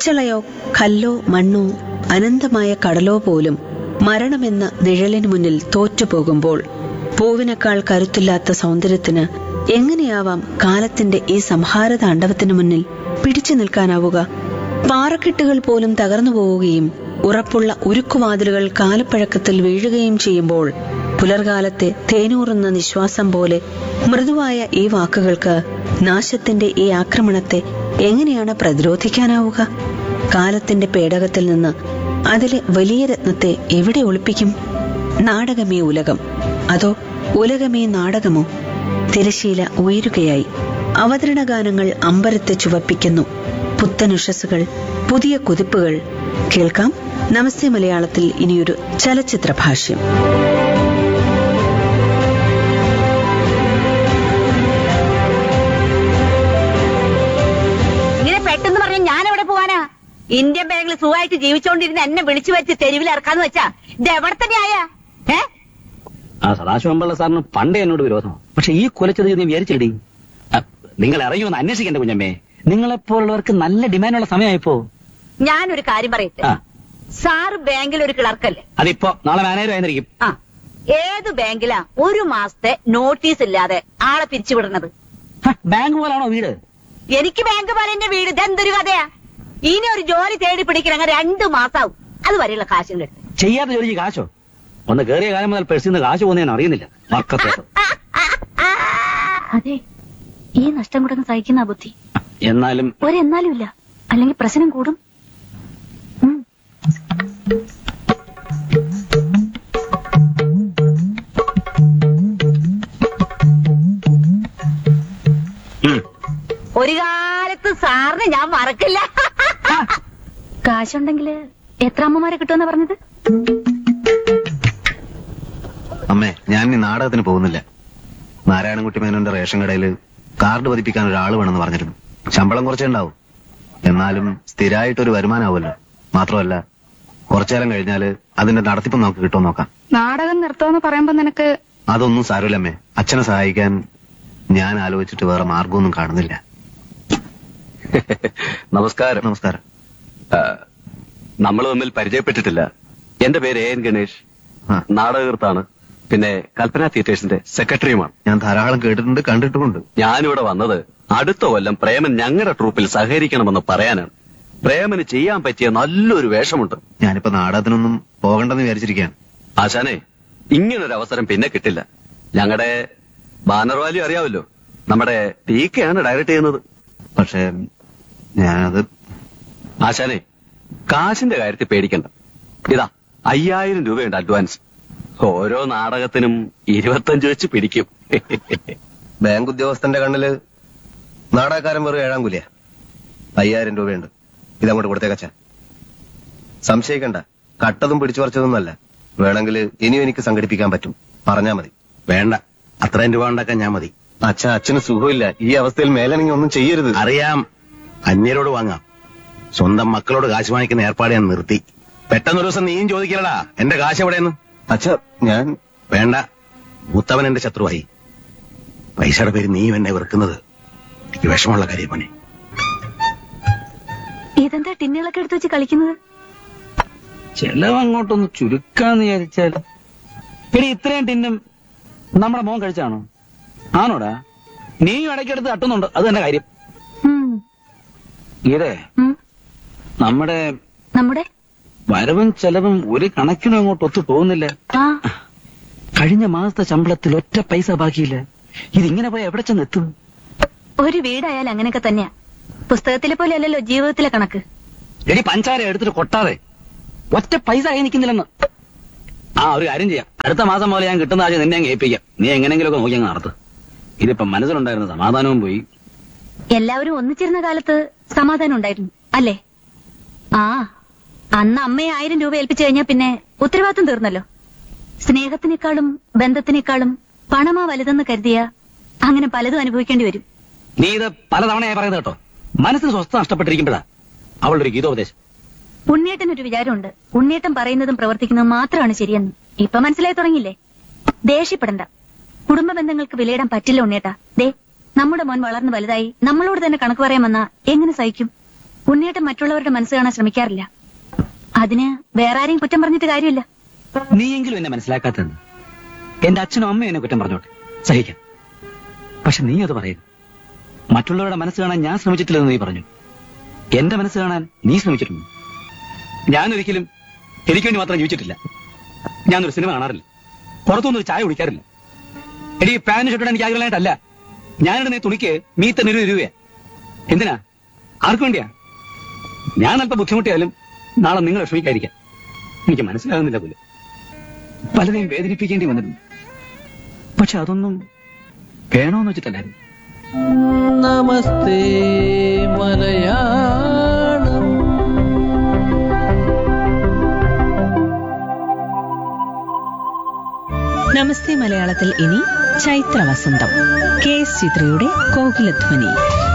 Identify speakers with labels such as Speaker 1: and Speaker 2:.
Speaker 1: കച്ചളയോ കല്ലോ മണ്ണോ അനന്തമായ കടലോ പോലും മരണമെന്ന നിഴലിനു മുന്നിൽ തോറ്റുപോകുമ്പോൾ പൂവിനേക്കാൾ കരുത്തില്ലാത്ത സൗന്ദര്യത്തിന് എങ്ങനെയാവാം കാലത്തിന്റെ ഈ സംഹാര താണ്ഡവത്തിനു മുന്നിൽ പിടിച്ചു നിൽക്കാനാവുക പാറക്കെട്ടുകൾ പോലും തകർന്നു പോവുകയും ഉറപ്പുള്ള ഉരുക്കുവാതിലുകൾ കാലപ്പഴക്കത്തിൽ വീഴുകയും ചെയ്യുമ്പോൾ പുലർകാലത്തെ തേനൂറുന്ന നിശ്വാസം പോലെ മൃദുവായ ഈ വാക്കുകൾക്ക് നാശത്തിന്റെ ഈ ആക്രമണത്തെ എങ്ങനെയാണ് പ്രതിരോധിക്കാനാവുക കാലത്തിന്റെ പേടകത്തിൽ നിന്ന് അതിലെ വലിയ രത്നത്തെ എവിടെ ഒളിപ്പിക്കും നാടകമേ ഉലകം അതോ ഉലകമേ നാടകമോ തിരശീല ഉയരുകയായി അവതരണ ഗാനങ്ങൾ അമ്പരത്തെ ചുവപ്പിക്കുന്നു പുത്തനുഷസുകൾ പുതിയ കുതിപ്പുകൾ കേൾക്കാം നമസ്തേ മലയാളത്തിൽ ഇനിയൊരു ചലച്ചിത്ര ഭാഷ്യം
Speaker 2: ഇങ്ങനെ പെട്ടെന്ന് പറഞ്ഞ ഞാൻ എവിടെ പോവാനാ ഇന്ത്യൻ ബാങ്കിൽ സുഖമായിട്ട് ജീവിച്ചോണ്ടിരുന്ന എന്നെ വിളിച്ചു വെച്ച് തെരുവിൽ ഇറക്കാന്ന് വെച്ചാ ഇത് എവിടെ തന്നെയായ ഏ
Speaker 3: ആ സദാശിവമ്പിള്ള സാറിന് പണ്ടേ എന്നോട് വിരോധമാണ് പക്ഷെ ഈ കൊലച്ചത് നീ വിചാരിച്ചിടി നിങ്ങൾ ഇറങ്ങിയൊന്ന് അന്വേഷിക്കണ്ട കുഞ്ഞമ്മേ നിങ്ങളെപ്പോലുള്ളവർക്ക് നല്ല ഡിമാൻഡുള്ള സമയമായിപ്പോ
Speaker 2: ഞാനൊരു കാര്യം പറയട്ടെ
Speaker 3: ആ
Speaker 2: സാറ് ബാങ്കിൽ ഒരു ക്ലർക്കല്ലേ
Speaker 3: അതിപ്പോ നാളെ മാനേജർ ആയിരിക്കും
Speaker 2: ആ ഏത് ബാങ്കിലാ ഒരു മാസത്തെ നോട്ടീസ് ഇല്ലാതെ ആളെ പിരിച്ചുവിടുന്നത്
Speaker 3: ബാങ്ക് പോലാണോ വീട്
Speaker 2: എനിക്ക് ബാങ്ക് പോലെ എന്റെ വീട് ഇതെന്തൊരു കഥയാ ഇനി ഒരു ജോലി തേടി പിടിക്കണമെങ്കിൽ രണ്ടു മാസാവും അത് വരെയുള്ള കാശും കിട്ടും
Speaker 3: ചെയ്യാത്ത ജോലിക്ക് കാശോ ഒന്ന് കേറിയ കാലം മുതൽ പേഴ്സിൽ നിന്ന് കാശ് പോകുന്ന ഞാൻ അറിയുന്നില്ല വർക്കത്തെ
Speaker 4: അതെ ഈ നഷ്ടം കൂടെ സഹിക്കുന്ന ബുദ്ധി
Speaker 3: എന്നാലും
Speaker 4: ഒരെന്നാലും ഇല്ല അല്ലെങ്കിൽ പ്രശ്നം കൂടും ഉം.
Speaker 3: ഉം.
Speaker 2: ഒരു കാലത്ത് സാറിന് ഞാൻ മറക്കില്ല
Speaker 4: കാശുണ്ടെങ്കിൽ എത്ര അമ്മമാരെ കിട്ടുമെന്നാ പറഞ്ഞത്
Speaker 5: അമ്മേ ഞാൻ ഇനി നാടകത്തിന് പോകുന്നില്ല നാരായണൻകുട്ടി മേനോന്റെ റേഷൻ കടയിൽ കാർഡ് പതിപ്പിക്കാൻ ഒരാൾ വേണമെന്ന് പറഞ്ഞിരുന്നു ശമ്പളം കുറച്ചേ ഉണ്ടാവും എന്നാലും സ്ഥിരമായിട്ടൊരു വരുമാനമാവുമല്ലോ മാത്രമല്ല കുറച്ചേരം കഴിഞ്ഞാല് അതിന്റെ നടത്തിപ്പ് നമുക്ക് കിട്ടുമോ നോക്കാം
Speaker 6: നാടകം നിർത്തുമെന്ന് പറയുമ്പോ നിനക്ക്
Speaker 5: അതൊന്നും സാരമില്ലമ്മേ അച്ഛനെ സഹായിക്കാൻ ഞാൻ ആലോചിച്ചിട്ട് വേറെ മാർഗമൊന്നും കാണുന്നില്ല
Speaker 7: നമസ്കാരം
Speaker 5: നമസ്കാരം
Speaker 7: നമ്മൾ തമ്മിൽ പരിചയപ്പെട്ടിട്ടില്ല എന്റെ പേര് എ എൻ ഗണേഷ്
Speaker 5: ആ,
Speaker 7: നാടകകർത്താണ് പിന്നെ കൽപ്പന തിയേറ്റേഴ്സിന്റെ സെക്രട്ടറിയുമാണ്
Speaker 5: ഞാൻ ധാരാളം കേട്ടിട്ടുണ്ട് കണ്ടിട്ടുമുണ്ട്
Speaker 7: ഞാനിവിടെ വന്നത് അടുത്ത കൊല്ലം പ്രേമൻ ഞങ്ങളുടെ ട്രൂപ്പിൽ സഹകരിക്കണമെന്ന് പറയാനാണ് പ്രേമന് ചെയ്യാൻ പറ്റിയ നല്ലൊരു വേഷമുണ്ട്
Speaker 5: ഞാനിപ്പോ നാടകത്തിനൊന്നും പോകണ്ടെന്ന് വിചാരിച്ചിരിക്കുകയാണ്
Speaker 7: ആശാനെ ഇങ്ങനൊരു അവസരം പിന്നെ കിട്ടില്ല ഞങ്ങളുടെ ബാനർ വാല്യൂ അറിയാമല്ലോ നമ്മുടെ ടി കെയാണ് ഡയറക്ട് ചെയ്യുന്നത്
Speaker 5: പക്ഷേ ഞാനത്
Speaker 7: ആശാനെ കാശിന്റെ കാര്യത്തിൽ പേടിക്കണ്ട ഇതാ അയ്യായിരം രൂപയുണ്ട് അഡ്വാൻസ് ഓരോ നാടകത്തിനും ഇരുപത്തഞ്ച് വെച്ച് പിടിക്കും
Speaker 5: ബാങ്ക് ഉദ്യോഗസ്ഥന്റെ കണ്ണില് നാടകക്കാരൻ വെറും ഏഴാം കൂലിയ അയ്യായിരം രൂപയുണ്ട് ഇതങ്ങോട്ട് കൊടുത്തേക്കച്ച സംശയിക്കണ്ട കട്ടതും പിടിച്ചു പറിച്ചതൊന്നുമല്ല വേണമെങ്കിൽ ഇനിയും എനിക്ക് സംഘടിപ്പിക്കാൻ പറ്റും പറഞ്ഞാ മതി
Speaker 8: വേണ്ട അത്രയും രൂപ ഉണ്ടാക്കാൻ ഞാൻ മതി
Speaker 5: അച്ഛ അച്ഛന് സുഖമില്ല ഈ അവസ്ഥയിൽ മേലനങ്ങി ഒന്നും ചെയ്യരുത്
Speaker 8: അറിയാം അന്യരോട് വാങ്ങാം സ്വന്തം മക്കളോട് കാശ് വാങ്ങിക്കുന്ന ഏർപ്പാട് ഞാൻ നിർത്തി പെട്ടെന്നൊരു ദിവസം നീയും ചോദിക്കലടാ എന്റെ കാശ് എവിടെയെന്ന്
Speaker 5: അച്ഛ ഞാൻ
Speaker 8: വേണ്ട ഉത്തവൻ എന്റെ ശത്രുവായി പൈസയുടെ പേര് നീയും എന്നെ വെറുക്കുന്നത് എനിക്ക് വിഷമമുള്ള കാര്യം മോനെ
Speaker 4: ഇതെന്താ ടിന്നുകളൊക്കെ എടുത്തു വെച്ച് കളിക്കുന്നത്
Speaker 3: ചെലവ് അങ്ങോട്ടൊന്ന് ചുരുക്കാന്ന് വിചാരിച്ചാൽ എടി ഇത്രയും ടിന്നും നമ്മുടെ മോൻ കഴിച്ചാണോ ആണോടാ നീയും ഇടയ്ക്കെടുത്ത് തട്ടുന്നുണ്ട് അത് തന്നെ കാര്യം
Speaker 4: ഉം.
Speaker 3: ഇതേ
Speaker 4: ഉം.
Speaker 3: നമ്മുടെ
Speaker 4: നമ്മുടെ
Speaker 3: വരവും ചെലവും ഒരു കണക്കിനും അങ്ങോട്ട് ഒത്തു പോകുന്നില്ല
Speaker 4: ആ
Speaker 3: കഴിഞ്ഞ മാസത്തെ ശമ്പളത്തിൽ ഒറ്റ പൈസ ബാക്കിയില്ല ഇതിങ്ങനെ പോയി എവിടെ ചെന്ന് എത്തും
Speaker 4: ഒരു വീടായാൽ അങ്ങനെയൊക്കെ തന്നെയാ പുസ്തകത്തിലെ പോലെ അല്ലല്ലോ ജീവിതത്തിലെ കണക്ക്
Speaker 3: എടി പഞ്ചാര എടുത്തിട്ട് കൊട്ടാതെ ഒറ്റ പൈസ കൈ നിൽക്കുന്നില്ലെന്ന് ആ ഒരു കാര്യം ചെയ്യാം അടുത്ത മാസം പോലെ ഞാൻ കിട്ടുന്ന ആദ്യം നിന്നെ അങ്ങ് ഏൽപ്പിക്കാം നീ എങ്ങനെങ്കിലുമൊക്കെ നോക്കി അങ്ങ് നടത്ത് ഇതിപ്പോ മനസ്സിലുണ്ടായിരുന്ന സമാധാനവും പോയി
Speaker 4: എല്ലാവരും ഒന്നിച്ചിരുന്ന കാലത്ത് സമാധാനം ഉണ്ടായിരുന്നു അല്ലേ ആ അന്ന് അമ്മയെ ആയിരം രൂപ ഏൽപ്പിച്ചു കഴിഞ്ഞാൽ പിന്നെ ഉത്തരവാദിത്വം തീർന്നല്ലോ സ്നേഹത്തിനേക്കാളും ബന്ധത്തിനേക്കാളും പണമാ വലുതെന്ന് കരുതിയ അങ്ങനെ പലതും അനുഭവിക്കേണ്ടി വരും
Speaker 3: നീ ഇത് പലതവണയായി പറയുന്നത് കേട്ടോ മനസ്സിന് സ്വസ്ഥ നഷ്ടപ്പെട്ടിരിക്കുമ്പോഴാ അവളുടെ ഒരു ഗീതോപദേശം
Speaker 4: ഉണ്ണിയേട്ടനൊരു വിചാരമുണ്ട് ഉണ്ണിയേട്ടൻ പറയുന്നതും പ്രവർത്തിക്കുന്നതും മാത്രമാണ് ശരിയെന്ന് ഇപ്പൊ മനസ്സിലായി തുടങ്ങിയില്ലേ ദേഷ്യപ്പെടണ്ട കുടുംബ ബന്ധങ്ങൾക്ക് വിലയിടാൻ പറ്റില്ല ഉണ്ണിയേട്ടാ ദേ നമ്മുടെ മോൻ വളർന്ന് വലുതായി നമ്മളോട് തന്നെ കണക്ക് പറയാമെന്നാ എങ്ങനെ സഹിക്കും ഉണ്ണിയേട്ടൻ മറ്റുള്ളവരുടെ മനസ്സ് കാണാൻ ശ്രമിക്കാറില്ല അതിന് വേറെ ആരെയും കുറ്റം പറഞ്ഞിട്ട് കാര്യമില്ല
Speaker 3: നീയെങ്കിലും എന്നെ മനസ്സിലാക്കാത്തത് എന്റെ അച്ഛനും അമ്മയും എന്നെ കുറ്റം പറഞ്ഞോട്ടെ സഹിക്കാം പക്ഷെ നീ അത് പറയുന്നു മറ്റുള്ളവരുടെ മനസ്സ് കാണാൻ ഞാൻ ശ്രമിച്ചിട്ടില്ലെന്ന് നീ പറഞ്ഞു എന്റെ മനസ്സ് കാണാൻ നീ ശ്രമിച്ചിട്ടുണ്ട് ഞാനൊരിക്കലും എനിക്ക് വേണ്ടി മാത്രം ജീവിച്ചിട്ടില്ല ഞാനൊരു സിനിമ കാണാറില്ല പുറത്തൊന്നും ഒരു ചായ കുടിക്കാറില്ല എടി പാന്റ് ഷർട്ട് എനിക്ക് ആഗ്രഹമായിട്ടല്ല ഞാനിടുന്ന ഈ തുണിക്ക് മീത്ത നിരു രൂപയാ എന്തിനാ ആർക്കു വേണ്ടിയാ ഞാൻ അല്പം ബുദ്ധിമുട്ടിയാലും നാളെ നിങ്ങൾ വിഷമിക്കാതിരിക്കാം എനിക്ക് മനസ്സിലാകുന്നില്ല പോലും പലരെയും വേദനിപ്പിക്കേണ്ടി വന്നിട്ടുണ്ട് പക്ഷെ അതൊന്നും വേണോന്ന് വെച്ചിട്ടല്ലായിരുന്നു
Speaker 9: നമസ്തേ മലയാളം
Speaker 1: നമസ്തേ മലയാളത്തിൽ ഇനി ചൈത്ര വസന്തം കെ എസ് ചിത്രയുടെ കോകിലധ്വനി